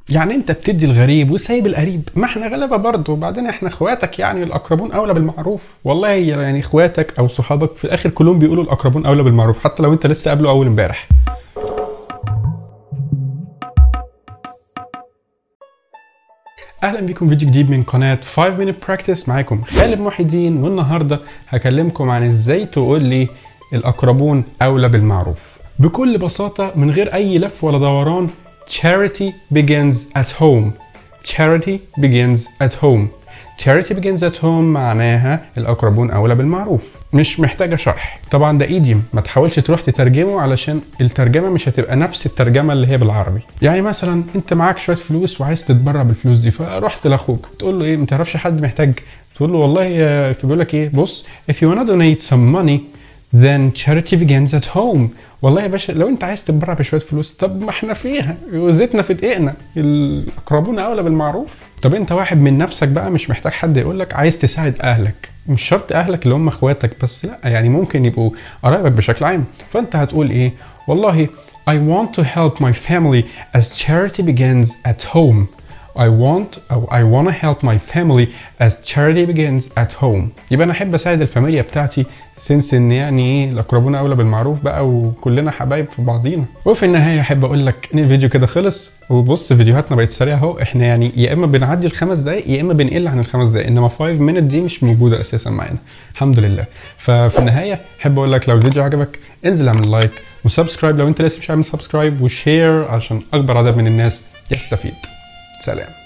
يعني انت بتدي الغريب وسايب القريب ما احنا غلابه برضه وبعدين احنا اخواتك يعني الاقربون اولى بالمعروف والله يعني اخواتك او صحابك في الاخر كلهم بيقولوا الاقربون اولى بالمعروف حتى لو انت لسه قابله اول امبارح اهلا بيكم فيديو جديد من قناه 5 minute practice معاكم خالد محي الدين والنهارده هكلمكم عن ازاي تقول لي الاقربون اولى بالمعروف بكل بساطه من غير اي لف ولا دوران charity begins at home charity begins at home charity begins at home معناها الأقربون أولى بالمعروف مش محتاجة شرح طبعا ده ايديوم ما تحاولش تروح تترجمه علشان الترجمة مش هتبقى نفس الترجمة اللي هي بالعربي يعني مثلا انت معاك شوية فلوس وعايز تتبرع بالفلوس دي فرحت لاخوك تقول له ايه ما تعرفش حد محتاج تقول له والله بيقول لك ايه بص if you wanna donate some money then charity begins at home والله يا باشا لو انت عايز تتبرع بشويه فلوس طب ما احنا فيها وزيتنا في دقيقنا الاقربون اولى بالمعروف طب انت واحد من نفسك بقى مش محتاج حد يقول لك عايز تساعد اهلك مش شرط اهلك اللي هم اخواتك بس لا يعني ممكن يبقوا قرايبك بشكل عام فانت هتقول ايه والله I want to help my family as charity begins at home I want أو I wanna help my family as charity begins at home يبقى أنا أحب أساعد الفاميليا بتاعتي سنس إن يعني إيه الأقربون أولى بالمعروف بقى وكلنا حبايب في بعضينا وفي النهاية أحب أقول لك إن الفيديو كده خلص وبص فيديوهاتنا بقت سريعة أهو إحنا يعني يا إما بنعدي الخمس دقايق يا إما بنقل عن الخمس دقايق إنما 5 مينت دي مش موجودة أساسا معانا الحمد لله ففي النهاية أحب أقول لك لو الفيديو عجبك انزل اعمل لايك وسبسكرايب لو أنت لسه مش عامل سبسكرايب وشير عشان أكبر عدد من الناس يستفيد سلام